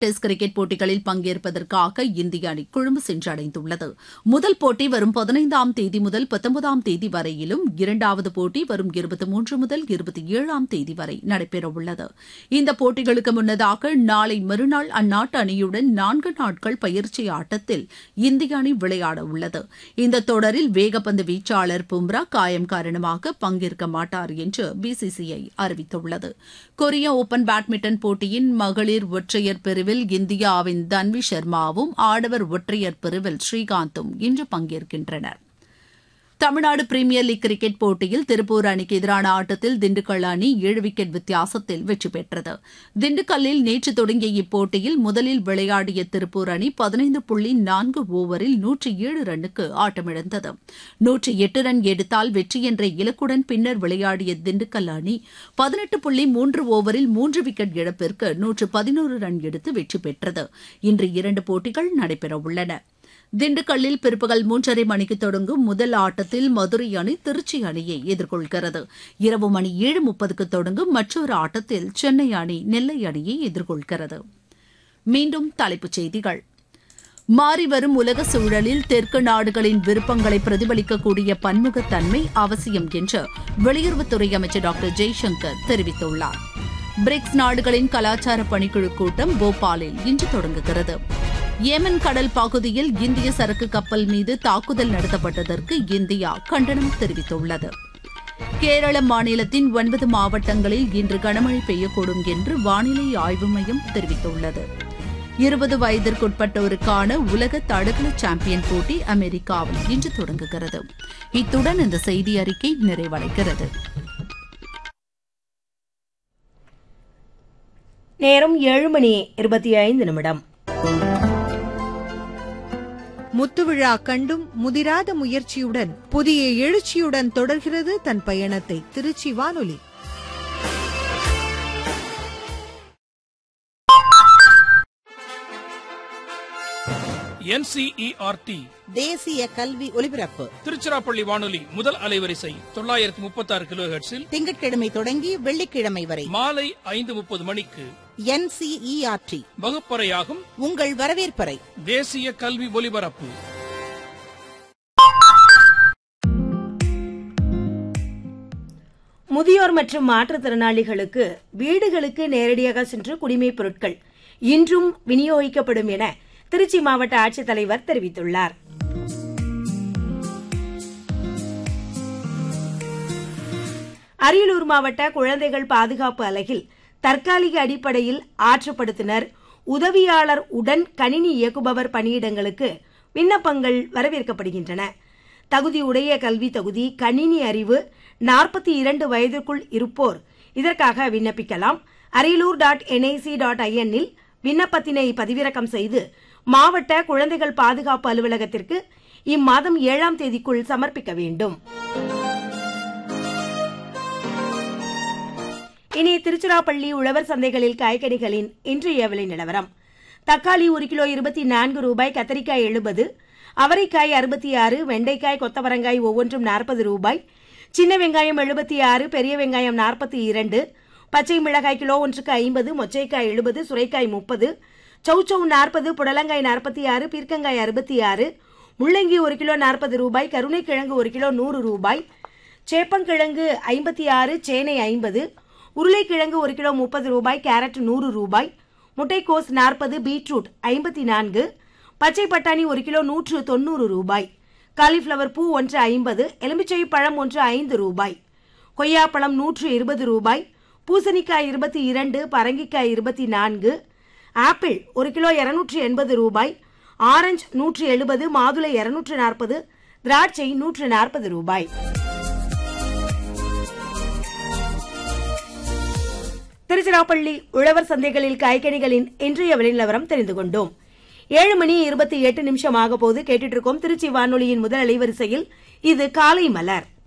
test cricket போட்டிகளில் பங்கேற்பதற்காக இந்திய அணி கொழும்பு சென்றடைந்துள்ளது முதல் போட்டி வரும் பதினைந்தாம் தேதி முதல் பத்தொன்பதாம் தேதி வரையிலும் இரண்டாவது போட்டி வரும் இருபத்தி மூன்று முதல் இருபத்தி ஏழாம் தேதி வரை நடைபெறவுள்ளது இந்த போட்டிகளுக்கு முன்னதாக நாளை மறுநாள் அந்நாட்டு அணியுடன் நான்கு நாட்கள் பயிற்சி ஆட்டத்தில் இந்திய அணி விளையாட உள்ளது இந்த தொடரில் வேகப்பந்து வீச்சாளர் பும்ரா காயம் காரணமாக பங்கேற்க மாட்டார் என்று பிசிசிஐ அறிவித்துள்ளது கொரிய ஓபன் பேட்மிண்டன் போட்டியின் மகளிர் ஒற்றையர் பிரிவில் இந்தியாவின் தன்வி சர்மாவும் ஆடவர் ஒற்றையர் பிரிவில் ஸ்ரீகாந்தும் இன்று பங்கேற்கின்றனர் தமிழ்நாடு பிரீமியர் லீக் கிரிக்கெட் போட்டியில் திருப்பூர் அணிக்கு எதிரான ஆட்டத்தில் திண்டுக்கல் அணி ஏழு விக்கெட் வித்தியாசத்தில் வெற்றி பெற்றது திண்டுக்கல்லில் நேற்று தொடங்கிய இப்போட்டியில் முதலில் விளையாடிய திருப்பூர் அணி பதினைந்து புள்ளி நான்கு ஓவரில் நூற்றி ஏழு ரன்னுக்கு ஆட்டமிழந்தது நூற்றி எட்டு ரன் எடுத்தால் வெற்றி என்ற இலக்குடன் பின்னர் விளையாடிய திண்டுக்கல் அணி பதினெட்டு புள்ளி மூன்று ஓவரில் மூன்று விக்கெட் இழப்பிற்கு நூற்று பதினோரு ரன் எடுத்து வெற்றி பெற்றது இன்று இரண்டு போட்டிகள் நடைபெறவுள்ளன திண்டுக்கல்லில் பிற்பகல் மூன்றரை மணிக்கு தொடங்கும் முதல் ஆட்டத்தில் மதுரை அணி திருச்சி அணியை எதிர்கொள்கிறது இரவு மணி ஏழு முப்பதுக்கு தொடங்கும் மற்றொரு ஆட்டத்தில் சென்னை அணி நெல்லை அணியை எதிர்கொள்கிறது மீண்டும் தலைப்புச் செய்திகள் மாறிவரும் உலக சூழலில் தெற்கு நாடுகளின் விருப்பங்களை பிரதிபலிக்கக்கூடிய பன்முகத்தன்மை அவசியம் என்று வெளியுறவுத்துறை அமைச்சர் டாக்டர் ஜெய்சங்கர் தெரிவித்துள்ளார் பிரிக்ஸ் நாடுகளின் கலாச்சார பணிக்குழு கூட்டம் போபாலில் இன்று தொடங்குகிறது ஏமன் கடல் பகுதியில் இந்திய சரக்கு கப்பல் மீது தாக்குதல் நடத்தப்பட்டதற்கு இந்தியா கண்டனம் தெரிவித்துள்ளது கேரள மாநிலத்தின் ஒன்பது மாவட்டங்களில் இன்று கனமழை பெய்யக்கூடும் என்று வானிலை ஆய்வு மையம் தெரிவித்துள்ளது இருபது வயதிற்குட்பட்டோருக்கான உலக தடகள சாம்பியன் போட்டி அமெரிக்காவில் இன்று தொடங்குகிறது இத்துடன் இந்த செய்தி அறிக்கை நிறைவடைகிறது நேரம் ஏழு மணி இருபத்தி ஐந்து நிமிடம் முத்துவிழா கண்டும் முதிராத முயற்சியுடன் புதிய எழுச்சியுடன் தொடர்கிறது தன் பயணத்தை திருச்சி வானொலி என்சிஇஆர்டி தேசிய கல்வி ஒலிபரப்பு திருச்சிராப்பள்ளி வானொலி முதல் அலைவரிசை தொள்ளாயிரத்தி முப்பத்தி ஆறு கிலோ ஹெர்ட்ஸில் திங்கட்கிழமை தொடங்கி வெள்ளிக்கிழமை வரை மாலை ஐந்து முப்பது மணிக்கு என்சிஇஆர்டி வகுப்பறையாகும் உங்கள் வரவேற்பறை தேசிய கல்வி ஒலிபரப்பு முதியோர் மற்றும் மாற்றுத்திறனாளிகளுக்கு வீடுகளுக்கு நேரடியாக சென்று குடிமைப் பொருட்கள் இன்றும் விநியோகிக்கப்படும் என திருச்சி மாவட்ட ஆட்சித்தலைவர் தெரிவித்துள்ளார் அரியலூர் மாவட்ட குழந்தைகள் பாதுகாப்பு அலகில் தற்காலிக அடிப்படையில் ஆற்றுப்படுத்தினர் உதவியாளர் உடன் கணினி இயக்குபவர் பணியிடங்களுக்கு விண்ணப்பங்கள் வரவேற்கப்படுகின்றன தகுதியுடைய கல்வி தகுதி கணினி அறிவு நாற்பத்தி இரண்டு வயதிற்குள் இருப்போர் இதற்காக விண்ணப்பிக்கலாம் அரியலூர் டாட் என்ஐசி டாட் ஐஎன்னில் விண்ணப்பத்தினை பதிவிறக்கம் செய்து மாவட்ட குழந்தைகள் பாதுகாப்பு அலுவலகத்திற்கு இம்மாதம் ஏழாம் தேதிக்குள் சமர்ப்பிக்க வேண்டும் இனி திருச்சிராப்பள்ளி உழவர் சந்தைகளில் காய்கனிகளின் இன்றைய விலை நிலவரம் தக்காளி ஒரு கிலோ இருபத்தி நான்கு ரூபாய் கத்தரிக்காய் எழுபது அவரைக்காய் அறுபத்தி ஆறு வெண்டைக்காய் கொத்தவரங்காய் ஒவ்வொன்றும் நாற்பது ரூபாய் சின்ன வெங்காயம் எழுபத்தி ஆறு பெரிய வெங்காயம் நாற்பத்தி இரண்டு பச்சை மிளகாய் கிலோ ஒன்றுக்கு ஐம்பது மொச்சைக்காய் எழுபது சுரைக்காய் முப்பது சௌச்சௌ நாற்பது புடலங்காய் நாற்பத்தி ஆறு பீர்க்கங்காய் அறுபத்தி ஆறு முள்ளங்கி ஒரு கிலோ நாற்பது ரூபாய் கருணைக்கிழங்கு ஒரு கிலோ நூறு ரூபாய் சேப்பங்கிழங்கு ஐம்பத்தி ஆறு சேனை ஐம்பது உருளைக்கிழங்கு ஒரு கிலோ முப்பது ரூபாய் கேரட் நூறு ரூபாய் முட்டைக்கோஸ் நாற்பது பீட்ரூட் ஐம்பத்தி நான்கு பச்சை பட்டாணி ஒரு கிலோ நூற்று தொண்ணூறு ரூபாய் காலிஃப்ளவர் பூ ஒன்று ஐம்பது எலுமிச்சை பழம் ஒன்று ஐந்து ரூபாய் கொய்யாப்பழம் நூற்று இருபது ரூபாய் பூசணிக்காய் இருபத்தி இரண்டு பரங்கிக்காய் இருபத்தி நான்கு ஆப்பிள் ஒரு கிலோ இருநூற்று எண்பது ரூபாய் ஆரஞ்சு நூற்று எழுபது மாதுளை இருநூற்று நாற்பது திராட்சை நூற்று நாற்பது ரூபாய் திருச்சிராப்பள்ளி உழவர் சந்தைகளில் காய்கனிகளின் இன்றைய விலை நிலவரம் தெரிந்து கொண்டோம் ஏழு மணி இருபத்தி எட்டு நிமிஷம் ஆக போது கேட்டுட்டு இருக்கோம் திருச்சி வானொலியின் முதல் அலைவரிசையில் இது காலை மலர்